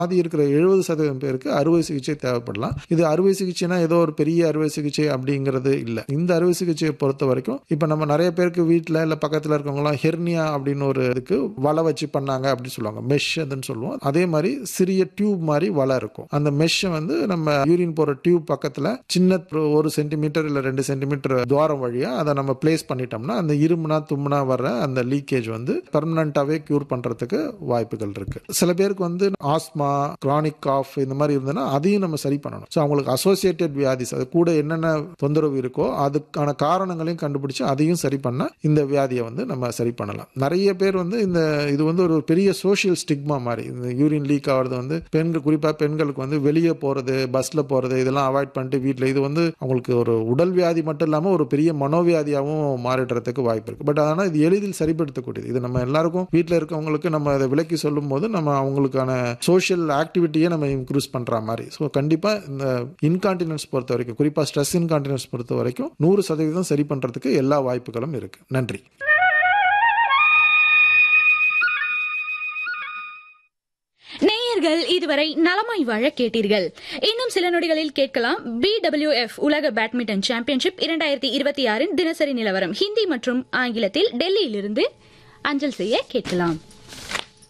பாதி இருக்கிற எழுபது சதவீதம் பேருக்கு அறுவை சிகிச்சை தேவைப்படலாம் இது அறுவை சிகிச்சைனா ஏதோ ஒரு பெரிய அறுவை சிகிச்சை அப்படிங்கிறது இல்லை இந்த அறுவை சிகிச்சையை பொறுத்த வரைக்கும் இப்போ நம்ம நிறைய பேருக்கு வீட்டில் இல்லை பக்கத்தில் இருக்கவங்களாம் ஹெர்னியா அப்படின்னு ஒரு இதுக்கு வலை வச்சு பண்ணாங்க அப்படின்னு சொல்லுவாங்க மெஷ் அதுன்னு சொல்லுவோம் அதே மாதிரி சிறிய டியூப் மாதிரி வலை இருக்கும் அந்த மெஷ்ஷை வந்து நம்ம யூரின் போகிற டியூப் பக்கத்தில் சின்ன ஒரு சென்டிமீட்டர் இல்லை ரெண்டு சென்டிமீட்டர் துவாரம் வழியாக அதை நம்ம பிளேஸ் பண்ணிட்டோம்னா அந்த இருமுனா தும்முனா வர்ற அந்த லீக்கேஜ் வந்து பெர்மனண்டாவே கியூர் பண்ணுறதுக்கு வாய்ப்புகள் இருக்கு சில பேருக்கு வந்து ஆஸ்மா கிரானிக் காஃப் இந்த மாதிரி இருந்ததுன்னா அதையும் நம்ம சரி பண்ணணும் ஸோ அவங்களுக்கு அசோசியேட்டட் வியாதிஸ் அது கூட என்னென்ன தொந்தரவு இருக்கோ அதுக்கான காரணங்களையும் கண்டுபிடிச்சு அதையும் சரி பண்ண இந்த வியாதியை வந்து நம்ம சரி பண்ணலாம் நிறைய பேர் வந்து இந்த இது வந்து ஒரு பெரிய சோஷியல் ஸ்டிக்மா மாதிரி இந்த யூரின் லீக் ஆகிறது வந்து பெண்கள் குறிப்பாக பெண்களுக்கு வந்து வெளியே போகிறது பஸ்ஸில் போகிறது இதெல்லாம் அவாய்ட் பண்ணிட்டு வீட்டில் இது வந்து அவங்களுக்கு ஒரு உடல் வியாதி மட்டும் இல்லாமல் ஒரு பெரிய மனோவியாதியாகவும் மாறிடுறதுக்கு வாய்ப்பு இருக்குது பட் ஆனால் இது எளிதில் சரிப்படுத்தக்கூடியது இது நம்ம எல்லாருக்கும் வீட்டில் இருக்கவங்களுக்கு நம்ம அதை விலக்கி சொல்லும் போது நம்ம அவங்களுக்கான சோஷியல் ஆக்டிவிட்டியை நம்ம இன்க்ரூஸ் பண்ணுற மாதிரி ஸோ கண்டிப்பாக இந்த இன்கான்டினன்ஸ் பொறுத்த வரைக்கும் குறிப்பாக ஸ்ட்ரெஸ் இன்கான்டினன்ஸ் பொறுத்த வரைக்கும் நூறு சதவீதம் சரி பண்ணுறதுக்கு எல்லா வாய்ப்புகளும் இருக்குது நன்றி நேயர்கள் இதுவரை நலமாய் வாழ கேட்டீர்கள் இன்னும் சில நொடிகளில் கேட்கலாம் பி உலக பேட்மிண்டன் சாம்பியன்ஷிப் இரண்டாயிரத்தி இருபத்தி ஆறின் தினசரி நிலவரம் ஹிந்தி மற்றும் ஆங்கிலத்தில் டெல்லியிலிருந்து அஞ்சல் செய்ய கேட்கலாம்